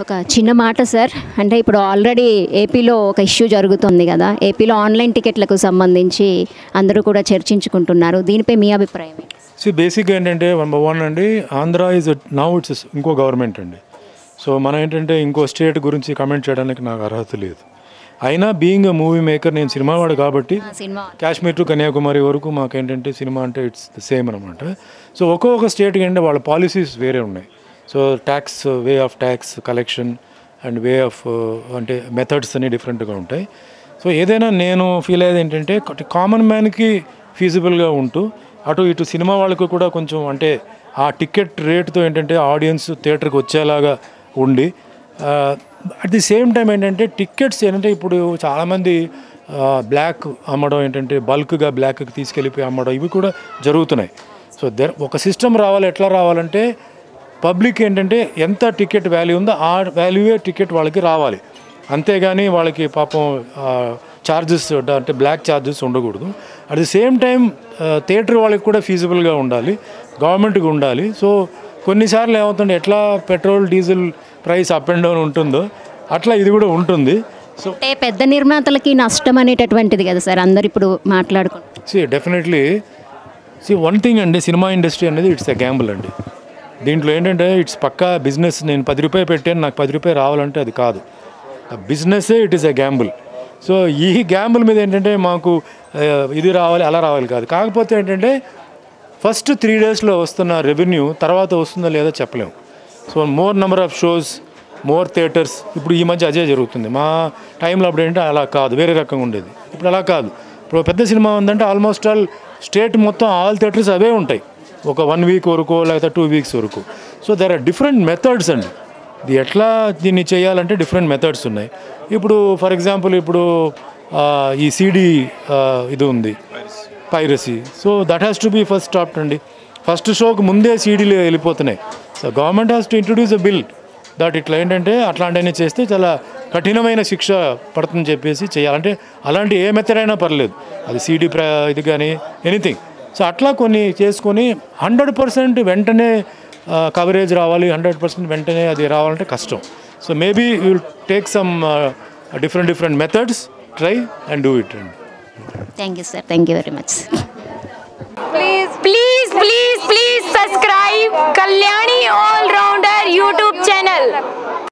ఒక చిన్న మాట సార్ అంటే ఇప్పుడు ఆల్రెడీ ఏపీలో ఒక ఇష్యూ జరుగుతుంది కదా ఏపీలో ఆన్లైన్ టికెట్లకు సంబంధించి అందరూ కూడా చర్చించుకుంటున్నారు దీనిపై మీ అభిప్రాయం ఏంటి సో బేసిక్గా ఏంటంటే నెంబర్ వన్ అండి ఆంధ్ర ఇస్ నౌ ఇట్స్ ఇంకో గవర్నమెంట్ అండి సో మనం ఏంటంటే ఇంకో స్టేట్ గురించి కమెంట్ చేయడానికి నాకు అర్హత లేదు అయినా బీయింగ్ అ మూవీ మేకర్ నేను సినిమా వాడు కాబట్టి ఆ సినిమా కాశ్మీర్ టు కన్యాకుమారి వరకు మాకేంటంటే సినిమా అంటే ఇట్స్ ద సేమ్ అనమాట సో ఒక్కొక్క స్టేట్కి ఏంటంటే వాళ్ళ పాలసీస్ వేరే ఉన్నాయి so tax way of tax collection and way of అంటే మెథడ్స్ అన్ని డిఫరెంట్గా ఉంటాయి సో ఏదైనా నేను ఫీల్ అయ్యేది ఏంటంటే కామన్ మ్యాన్కి ఫీజిబుల్గా ఉంటూ అటు ఇటు సినిమా వాళ్ళకు కూడా కొంచెం అంటే ఆ టికెట్ రేట్తో ఏంటంటే ఆడియన్స్ థియేటర్కి వచ్చేలాగా ఉండి అట్ ది సేమ్ టైం ఏంటంటే టికెట్స్ ఏంటంటే ఇప్పుడు చాలామంది బ్లాక్ అమ్మడం ఏంటంటే బల్క్గా బ్లాక్కి తీసుకెళ్ళిపోయి అమ్మడం ఇవి కూడా జరుగుతున్నాయి సో దర్ ఒక సిస్టమ్ రావాలి ఎట్లా రావాలంటే పబ్లిక్ ఏంటంటే ఎంత టికెట్ వాల్యూ ఉందో ఆ వాల్యూవే టికెట్ వాళ్ళకి రావాలి అంతేగాని వాళ్ళకి పాపం ఛార్జెస్ అంటే బ్లాక్ ఛార్జెస్ ఉండకూడదు at the same time theatre వాళ్ళకి కూడా ఫీజిబుల్గా ఉండాలి గవర్నమెంట్కి ఉండాలి సో కొన్నిసార్లు ఏమవుతుంది ఎట్లా petrol diesel price up and down ఉంటుందో అట్లా ఇది కూడా ఉంటుంది సో అంటే పెద్ద నిర్మాతలకి నష్టం అనేటటువంటిది కదా సార్ అందరు ఇప్పుడు మాట్లాడుకుంటారు see definitely see one thing అండి సినిమా ఇండస్ట్రీ అనేది ఇట్స్ ఎ గ్యాంబుల్ అండి దీంట్లో ఏంటంటే ఇట్స్ పక్కా బిజినెస్ నేను పది రూపాయలు పెట్టాను నాకు పది రూపాయలు రావాలంటే అది కాదు బిజినెస్సే it is a gamble so ఈ గ్యాంబుల్ మీద ఏంటంటే మాకు ఆ, ఇది రావాలి అలా రావాలి కాదు కాకపోతే ఏంటంటే ఫస్ట్ త్రీ డేస్లో వస్తున్న రెవెన్యూ తర్వాత వస్తుందో లేదో చెప్పలేము so more number of shows more theatres ఇప్పుడు ఈ మధ్య అదే జరుగుతుంది మా టైంలో అప్పుడు ఏంటంటే అలా కాదు వేరే రకంగా ఉండేది ఇప్పుడు అలా కాదు ఇప్పుడు పెద్ద సినిమా ఉందంటే ఆల్మోస్ట్ ఆల్ స్టేట్ మొత్తం ఆల్ థియేటర్స్ అవే ఉంటాయి ఒక వన్ వీక్ వరకు లేకపోతే టూ వీక్స్ వరకు so there are different methods అండి ఇది ఎట్లా దీన్ని చేయాలంటే డిఫరెంట్ మెథడ్స్ ఉన్నాయి ఇప్పుడు ఫర్ ఎగ్జాంపుల్ ఇప్పుడు ఆ, ఈ సీడీ ఇది ఉంది piracy so that has to be first stop అండి ఫస్ట్ షోకి ముందే సీడీలు వెళ్ళిపోతున్నాయి so government has to introduce a bill that ఇట్లా ఏంటంటే అట్లాంటివన్నీ చేస్తే చాలా కఠినమైన శిక్ష పడుతుందని చెప్పేసి చేయాలంటే అలాంటి ఏ మెథడ్ అయినా పర్లేదు అది సీడీ ప్ర ఇది కానీ ఎనీథింగ్ సో అట్లా కొన్ని చేసుకొని హండ్రెడ్ పర్సెంట్ వెంటనే కవరేజ్ రావాలి హండ్రెడ్ పర్సెంట్ వెంటనే అది రావాలంటే కష్టం so maybe will take some different different methods try and do it అండి thank you sir thank you very much Please, please, please, please subscribe Kalyani All Rounder YouTube channel.